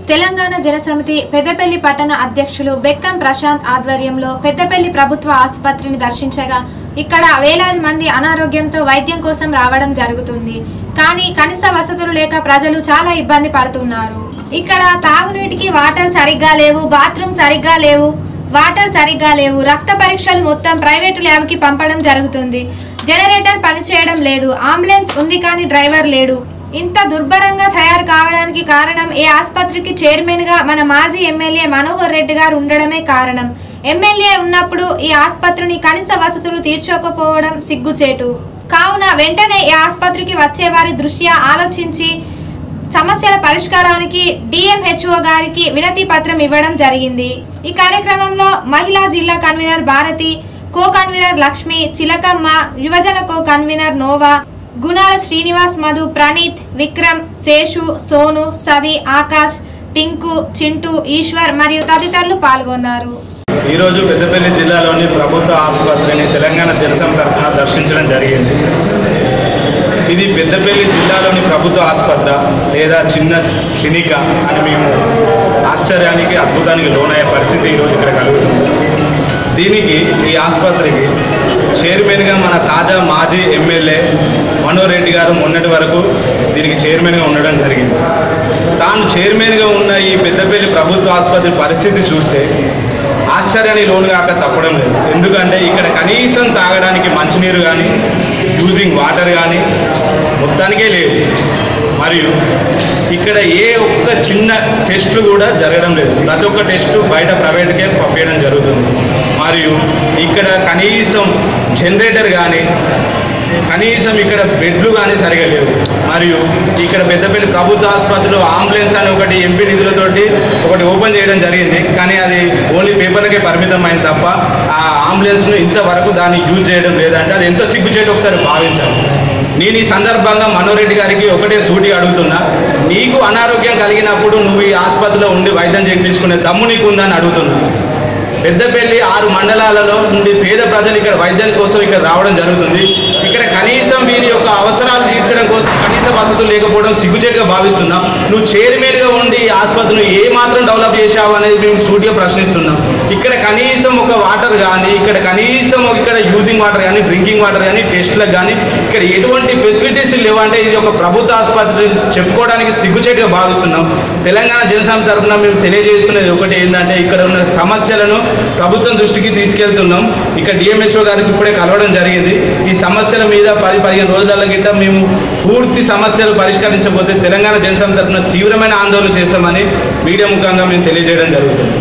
తెలంగాణ జనసమితి పెద్దపల్లి పట్టణ అధ్యక్షులు బెక్కం ప్రశాంత్ ఆధ్వర్యంలో పెద్దపల్లి ప్రభుత్వ ఆసుపత్రిని దర్శించగా ఇక్కడ వేలాది మంది అనారోగ్యంతో వైద్యం కోసం రావడం జరుగుతుంది కానీ కనీస వసతులు లేక ప్రజలు చాలా ఇబ్బంది పడుతున్నారు ఇక్కడ తాగునీటికి వాటర్ సరిగ్గా లేవు బాత్రూమ్ సరిగ్గా లేవు వాటర్ సరిగ్గా లేవు రక్త పరీక్షలు మొత్తం ప్రైవేటు ల్యాబ్కి పంపడం జరుగుతుంది జనరేటర్ పనిచేయడం లేదు అంబులెన్స్ ఉంది కానీ డ్రైవర్ లేడు ఇంత దుర్భరంగా తయారు కావడానికి కారణం ఈ ఆసుపత్రికి చైర్మన్ గా మన మాజీ ఎమ్మెల్యే మనోహర్ రెడ్డి గారు ఉండడమే కారణం ఎమ్మెల్యే ఉన్నప్పుడు ఈ ఆసుపత్రిని కనీస వసతులు తీర్చకపోవడం సిగ్గుచేటు కావున వెంటనే ఈ ఆసుపత్రికి వచ్చే వారి దృష్ట్యా ఆలోచించి సమస్యల పరిష్కారానికి డిఎంహెచ్ఓ గారికి వినతి పత్రం ఇవ్వడం జరిగింది ఈ కార్యక్రమంలో మహిళా జిల్లా convener Bharathi co convener Lakshmi Chilakamma యువజన కో కన్వీనర్ నోవా గుణాల శ్రీనివాస్ మధు ప్రణీత్ విక్రమ్ శేషు సోను సది ఆకాష్ టింకు చింటూ ఈశ్వర్ మరియు తదితరులు పాల్గొన్నారు ఈరోజు పెద్దపల్లి జిల్లాలోని ప్రభుత్వ ఆసుపత్రిని తెలంగాణ జనసంఘ తరఫున దర్శించడం జరిగింది ఇది పెద్దపల్లి జిల్లాలోని ప్రభుత్వ ఆసుపత్రి లేదా చిన్న క్లినిక అని మేము ఆశ్చర్యానికి అద్భుతానికి లోనయ్యే పరిస్థితి ఈరోజు ఇక్కడ కలుగుతుంది దీనికి ఈ ఆసుపత్రికి చైర్మన్గా మన తాజా మాజీ ఎమ్మెల్యే మనోహర్ రెడ్డి గారు మొన్నటి వరకు దీనికి చైర్మన్గా ఉండడం జరిగింది తాను చైర్మన్గా ఉన్న ఈ పెద్దపల్లి ప్రభుత్వ ఆసుపత్రి పరిస్థితి చూస్తే ఆశ్చర్యాన్ని లోను కాక తప్పడం లేదు ఎందుకంటే ఇక్కడ కనీసం తాగడానికి మంచినీరు కానీ యూజింగ్ వాటర్ కానీ మొత్తానికే లేవు మరియు ఇక్కడ ఏ ఒక్క చిన్న టెస్ట్లు కూడా జరగడం లేదు ప్రతి ఒక్క టెస్ట్ బయట ప్రైవేట్కే పంపించడం జరుగుతుంది మరియు ఇక్కడ కనీసం జనరేటర్ కానీ కనీసం ఇక్కడ బెడ్లు కానీ సరిగా లేవు మరియు ఇక్కడ పెద్దపల్లి ప్రభుత్వ ఆసుపత్రిలో అంబులెన్స్ అని ఒకటి ఎంపీ నిధులతోటి ఒకటి ఓపెన్ చేయడం జరిగింది కానీ అది ఓన్లీ పేపర్లకే పరిమితం అయింది తప్ప ఆ అంబులెన్స్ను ఇంతవరకు దాన్ని యూజ్ చేయడం లేదంటే అది ఎంత సిగ్గుచేటు ఒకసారి భావించాలి నేను ఈ సందర్భంగా మనోరెడ్డి గారికి ఒకటే సూటి అడుగుతున్నా నీకు అనారోగ్యం కలిగినప్పుడు నువ్వు ఈ ఆసుపత్రిలో ఉండి వైద్యం చేయించుకునే దమ్ము నీకు ఉందని అడుగుతున్నా పెద్దపల్లి ఆరు మండలాలలో నుండి పేద ప్రజలు ఇక్కడ వైద్యం కోసం ఇక్కడ రావడం జరుగుతుంది ఇక్కడ కనీసం వీరి యొక్క అవసరాలు తీర్చడం కోసం కనీస వసతులు లేకపోవడం సిగ్గుచేటుగా భావిస్తున్నాం నువ్వు చైర్మన్గా ఉండి ఈ ఆసుపత్రిని ఏ మాత్రం డెవలప్ చేశావు అనేది మేము సూటిగా ప్రశ్నిస్తున్నాం ఇక్కడ కనీసం ఒక వాటర్ కానీ ఇక్కడ కనీసం ఇక్కడ యూజింగ్ వాటర్ కానీ డ్రింకింగ్ వాటర్ కానీ టెస్ట్లకు కానీ ఇక్కడ ఎటువంటి ఫెసిలిటీస్ లేవంటే ఇది ఒక ప్రభుత్వ ఆసుపత్రి చెప్పుకోవడానికి సిగ్గుచేటుగా భావిస్తున్నాం తెలంగాణ జనసంఘ తరఫున మేము తెలియజేస్తున్నది ఒకటి ఏంటంటే ఇక్కడ ఉన్న సమస్యలను ప్రభుత్వం దృష్టికి తీసుకెళ్తున్నాం ఇక్కడ డిఎంహెచ్ఓ గారికి ఇప్పుడే కలవడం జరిగింది ఈ సమస్యల మీద పది పదిహేను రోజుల గిట్ట మేము పూర్తి సమస్యలు పరిష్కరించబోతే తెలంగాణ జనసంఘ తరఫున తీవ్రమైన ఆందోళన చేస్తామని మీడియా ముఖంగా మేము తెలియజేయడం జరుగుతుంది